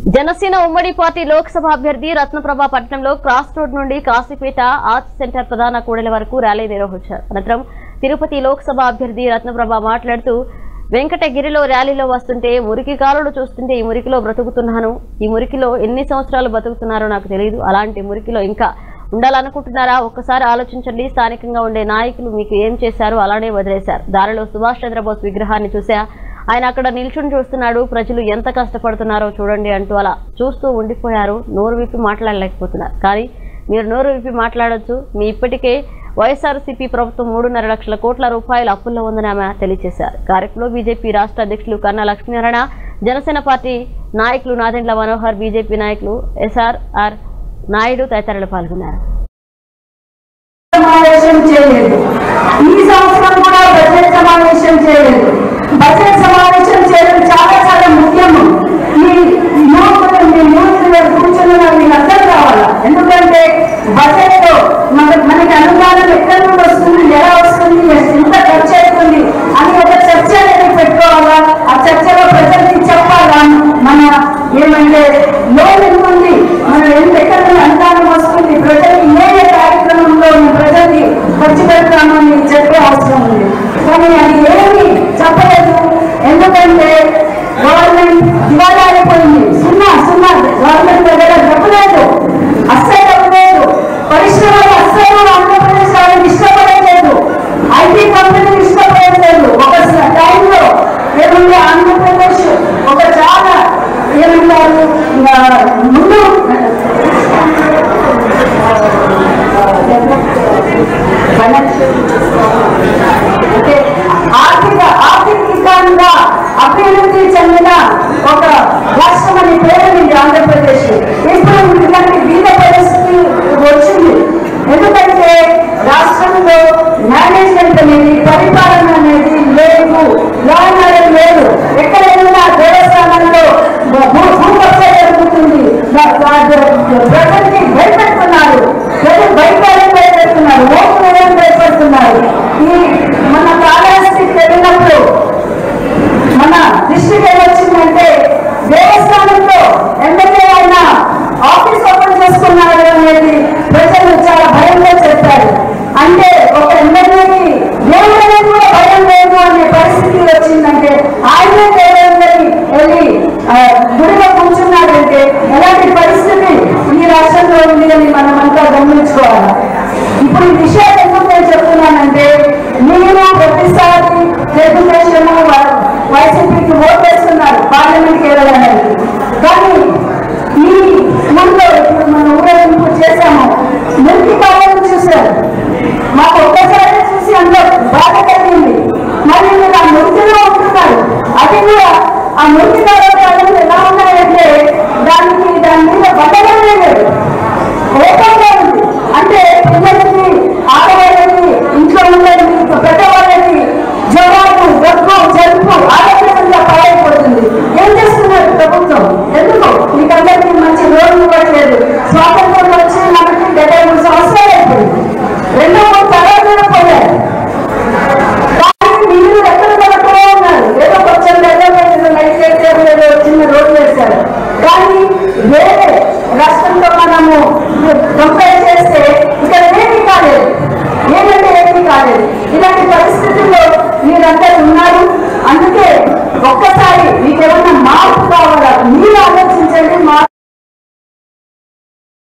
జనసేన ఉమ్మడి పార్టీ లోక్సభ అభ్యర్థి రత్నప్రభ పట్టణంలో క్రాస్ రోడ్ నుండి కాశీపేట ఆర్ట్స్ సెంటర్ ప్రధాన కూడలి వరకు ర్యాలీ నిర్వహించారు అనంతరం తిరుపతి లోక్సభ అభ్యర్థి రత్నప్రభ మాట్లాడుతూ వెంకటగిరిలో ర్యాలీలో వస్తుంటే మురికి కాలుడు చూస్తుంటే ఈ మురికిలో బ్రతుకుతున్నాను ఈ మురికిలో ఎన్ని సంవత్సరాలు బతుకుతున్నారో నాకు తెలియదు అలాంటి మురికిలో ఇంకా ఉండాలనుకుంటున్నారా ఒక్కసారి ఆలోచించండి స్థానికంగా ఉండే నాయకులు మీకు ఏం చేశారు అలానే వదిలేశారు దారిలో సుభాష్ చంద్రబోస్ విగ్రహాన్ని చూసా ఆయన అక్కడ నిల్చుని చూస్తున్నాడు ప్రజలు ఎంత కష్టపడుతున్నారో చూడండి అంటూ అలా చూస్తూ ఉండిపోయారు నోరు విప్పి మాట్లాడలేకపోతున్నారు కానీ మీరు నోరు విప్పి మాట్లాడొచ్చు మీ ఇప్పటికే వైఎస్ఆర్సీపీ ప్రభుత్వం మూడున్నర లక్షల కోట్ల రూపాయల అప్పుల్లో ఉందని ఆమె తెలియజేశారు కార్యక్రమంలో బీజేపీ రాష్ట్ర అధ్యక్షులు కన్నా లక్ష్మీనారాయణ జనసేన పార్టీ నాయకులు నాదెండ్ల మనోహర్ బీజేపీ నాయకులు ఎస్ఆర్ఆర్ నాయుడు తదితరులు పాల్గొన్నారు సమావేశం చేయలేదు ఈ సంవత్సరం కూడా బడ్జెట్ సమావేశం చేయలేదు బడ్జెట్ సమావేశం చేయడం చాలా చాలా ముఖ్యము ఈ యువకులు మీ యూత్ కూర్చున్న మీకు అర్థం కావాలా ఎందుకంటే బడ్జెట్ లో మన మనకి అనుదానం ఎక్కడి నుండి వస్తుంది ఎలా వస్తుంది ఎంత ఖర్చు అవుతుంది అని ఒక చర్చ అనేది పెట్టుకోవాలా ఆ చర్చలో ప్రజలకి చెప్పాలా మన ఏమంటే లోన్ ఎంత ఉంది మనం ఎంత ఎక్కడ నుండి అనుదానం వస్తుంది ప్రజలకి ఏ ఏ కార్యక్రమంలో మేము ప్రజల్ని ఖర్చు పెడతామని చెప్పే అవసరం ఉంది కానీ అది ఏమి చెప్పలేదు ఎందుకంటే గవర్నమెంట్ దివాళా అయిపోయింది సున్నా సున్నా గవర్నమెంట్ దగ్గర డబ్బు లేదు అస్సలు డబ్బు లేదు పరిశ్రమలు అస్సలు ఆంధ్రప్రదేశ్ వాళ్ళని ఇష్టపడలేదు ఐటీ కంపెనీలు ఇష్టపడలేదు ఒక స- టైంలో ఏమంటే ఆంధ్రప్రదేశ్ ఒక చాలా ఏమంటారు ఆ, ముందు అంటే ఆర్థిక ఆర్థికంగా అభివృద్ధి చెందిన ఒక రాష్ట్రం అని పేరుంది ఆంధ్రప్రదేశ్ ఇప్పుడు ఇలాంటి బీద పరిస్థితి వచ్చింది ఎందుకంటే రాష్ట్రంలో మేనేజ్మెంట్ అనేది పరిపాలన అనేది లేదు లా అండ్ ఆర్డర్ లేదు ఎక్కడ వెళ్ళినా దేవస్థానంలో భూ- భూకబ్జ జరుగుతుంది ద- ద- ప్రజల్ని భయపెడుతున్నారు ప్రజలు భయపడని భయపెడుతున్నారు ఓటు వేయని భయపెడుతున్నారు ఈ మన కాళహస్తికి వెళ్ళినప్పుడు మన దృష్టికి ఏమొచ్చిందంటే దేవస్థానంలో ఎమ్మెల్యే ఆయన ఆఫీస్ ఓపెన్ చేసుకున్నారు అనేది ప్రజలు చాలా భయంగా చెప్పారు అంటే ఒక ఎమ్మెల్యేకి దేవుడనే కూడా భయం లేదు అనే పరిస్థితి వచ్చిందంటే ఆయనే దేవుడిని వెళ్ళి ఆ, గుడిలో కూర్చున్నాడంటే ఎలాంటి పరిస్థితి ఈ రాష్ట్రంలో ఉంది అని మనం అంతా గమనించుకోవాలి ఇప్పుడు ఈ విషయాలు ఎందుకు నేను చెప్తున్నానంటే నేను ప్రతిసారి తెలుగుదేశం వైసీపీకి ఓట్ వేస్తున్నారు పార్లమెంట్కి వెళ్ళడానికి కానీ ఈ ఊళ్ళో ఇప్పుడు మనం ఊరేగింపు చేశాము మురికి కావాలని చూశారు మాకు ఒక్కసారి చూసి అందులో బాధ కలిగింది మరి మీరు ఆ మురికిలో ఉంటున్నారు అది కూడా ఆ మురికి కావాలి ఎలా ఉన్నాయంటే దానికి దాని మీద బండలే లేవు